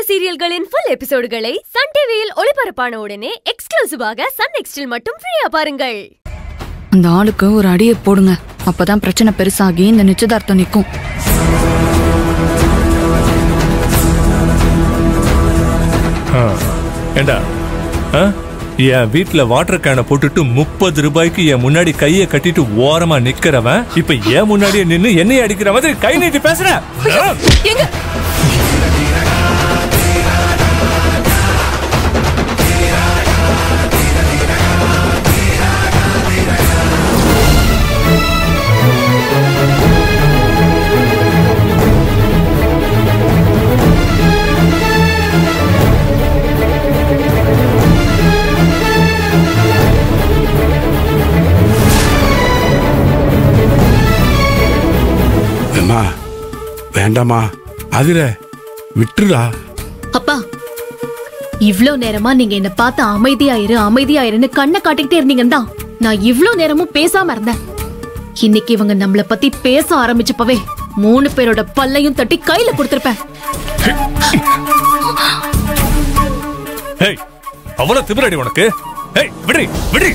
சீரியல்களின் full எபிசோடுகளை Sun டிவியில் ஒளிபரப்பான உடனே எக்ஸ்க்ளூசிவாக சன் நெக்ஸ்டில் மட்டும் ஃப்ரீயா பாருங்கள் அந்த ஆளுக்கு ஒரு அடியை போடுங்க அப்பதான் பிரச்சனை பெருசாகி இந்த நிச்சயதார்த்தம் நிக்கும் ஆ, ஏண்டா ஆ? என் வீட்ல வாட்டர் கேனை போட்டுட்டு முப்பது ரூபாய்க்கு என் முன்னாடி கைய கட்டிட்டு ஓரமா நிக்கிறவன் இப்ப என் முன்னாடியே நின்னு என்னைய அடிக்கிற மாதிரி கை நீட்டி பேசுற ஆ? அம்மா வேண்டாம்மா அதிர விட்டுடா அப்பா இவ்ளோ நேரமா நீங்க என்ன பார்த்து அமைதியாயிரு அமைதியாயிருன்னு கண்ணை காட்டிக்கிட்டே இருந்தீங்கன்னு தான் நான் இவ்ளோ நேரமும் பேசாம இருந்தேன் இன்னைக்கு இவங்க நம்மள பத்தி பேச ஆரம்பிச்சப்பவே மூணு பேரோட பல்லையும் தட்டி கையில கொடுத்திருப்பேன் ஹேய் அவ்வளவு திமிரடி உனக்கு ஹேய் விடுறி விடுறி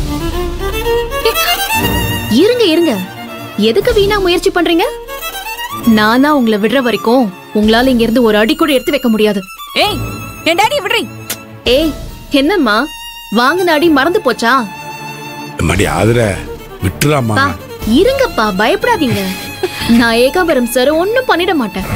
இருங்க இருங்க எதுக்கு வீணா முயற்சி பண்றீங்க நானா உங்களை விடுற வரைக்கும் உங்களால இங்க இருந்து ஒரு அடி கூட எடுத்து வைக்க முடியாது ஏய் என் டாடி விடுறி ஏய் என்னம்மா வாங்கின அடி மறந்து போச்சா மடி அதிர விட்டுறாம்மா பா இருங்கப்பா பயப்படாதீங்க நான் ஏகாம்பரம் சார் ஒண்ணும் பண்ணிட மாட்டேன்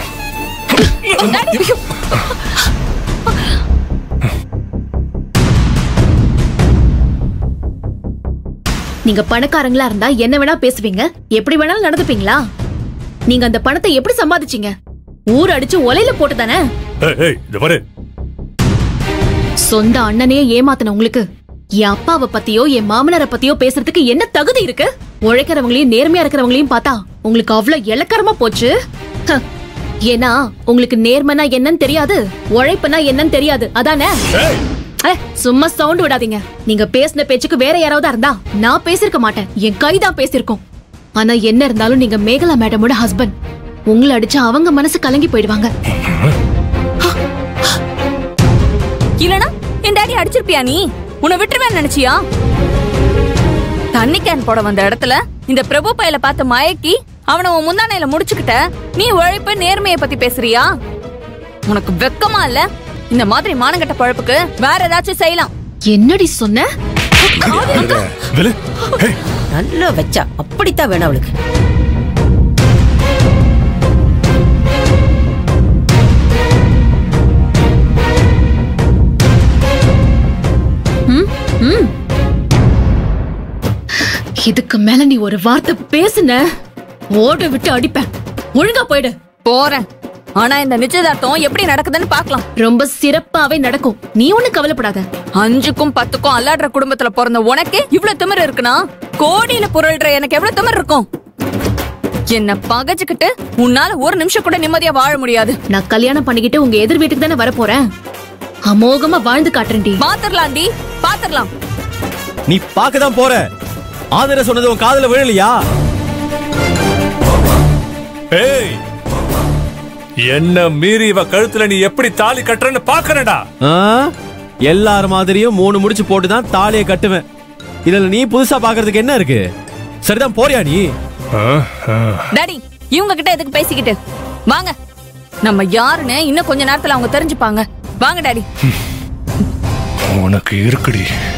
நீங்க பணக்காரங்களா இருந்தா என்ன வேணா பேசுவீங்க எப்படி வேணாலும் நடந்துப்பீங்களா நீங்க அந்த பணத்தை எப்படி சம்பாதிச்சீங்க ஊர் அடிச்சு ஒலையில போட்டு தானே ஏய், ஏய் இது பாரு சொந்த அண்ணனையே ஏமாத்தின உங்களுக்கு என் அப்பாவை பத்தியோ என் மாமனாரை பத்தியோ பேசுறதுக்கு என்ன தகுதி இருக்கு உழைக்கிறவங்களையும் நேர்மையா இருக்கிறவங்களையும் பார்த்தா உங்களுக்கு அவ்வளவு இலக்கரமா போச்சு ஹ. ஏன்னா உங்களுக்கு நேர்மைனா என்னன்னு தெரியாது உழைப்புனா என்னன்னு தெரியாது அதானே ஏய் அட, சும்மா சவுண்ட் விடாதீங்க நீங்க பேசின பேச்சுக்கு வேற யாராவது இருந்தா நான் பேசிருக்க மாட்டேன் என் கை தான் பேசிருக்கோம் ஆனா என்ன இருந்தாலும் நீங்க மேகலா மேடமோட ஹஸ்பண்ட் உங்களை அடிச்சா அவங்க மனசு கலங்கி போயிடுவாங்க இல்லனா என் டாடி அடிச்சிருப்பியா நீ உன்னை விட்டுருவேன்னு நினைச்சியா தண்ணி கேன் போட வந்த இடத்துல இந்த பிரபு பையல பார்த்து மயக்கி அவனை உன் முந்தானையில முடிச்சுக்கிட்ட நீ உழைப்பு நேர்மைய பத்தி பேசுறியா உனக்கு வெக்கமா இல்ல இந்த மாதிரி மானங்கட்ட பழப்புக்கு வேற ஏதாச்சும் செய்யலாம் என்னடி சொன்ன அதிர விழு ஏய் நல்லா வச்சா அப்படித்தான் வேணும் அவளுக்கு இதுக்கு மேல நீ ஒரு வார்த்தை பேசுன ஓட விட்டு அடிப்பேன் ஒழுங்கா போயிடு போறேன் ஆனா இந்த நிச்சயதார்த்தம் எப்படி நடக்குதுன்னு பார்க்கலாம் ரொம்ப சிறப்பாவே நடக்கும் நீ ஒண்ணு கவலைப்படாத அஞ்சுக்கும் பத்துக்கும் அல்லாடுற குடும்பத்துல பிறந்த உனக்கு இவ்ளவு திமிரு இருக்குனா கோடியில புரள்ற எனக்கு எவ்வளவு திமிரு இருக்கும் என்ன பகச்சுக்கிட்டு உன்னால ஒரு நிமிஷம் கூட நிம்மதியா வாழ முடியாது நான் கல்யாணம் பண்ணிக்கிட்டு உங்க எதிர் வீட்டுக்கு தானே வர போறேன் அமோகமா வாழ்ந்து காட்டுறேன்டி பாத்துரலாம்டி பாத்துரலாம் நீ பார்க்க தான் போற ஆதர சொன்னது உன் காதுல விழலையா ஏய் என்ன மீறி இவ கழுத்துல நீ எப்படி தாலி கட்டுறன்னு பாக்குறடா ஆ? எல்லார் மாதிரியும் மூணு முடிச்சு போட்டு தான் தாலியை கட்டுவேன் இதுல நீ புதுசா பாக்குறதுக்கு என்ன இருக்கு சரிதான் போறியா நீ டாடி இவங்க கிட்ட எதுக்கு பேசிக்கிட்டு வாங்க நம்ம யாருன்னு இன்னும் கொஞ்ச நேரத்துல அவங்க தெரிஞ்சுப்பாங்க வாங்க டாடி உனக்கு இருக்குடி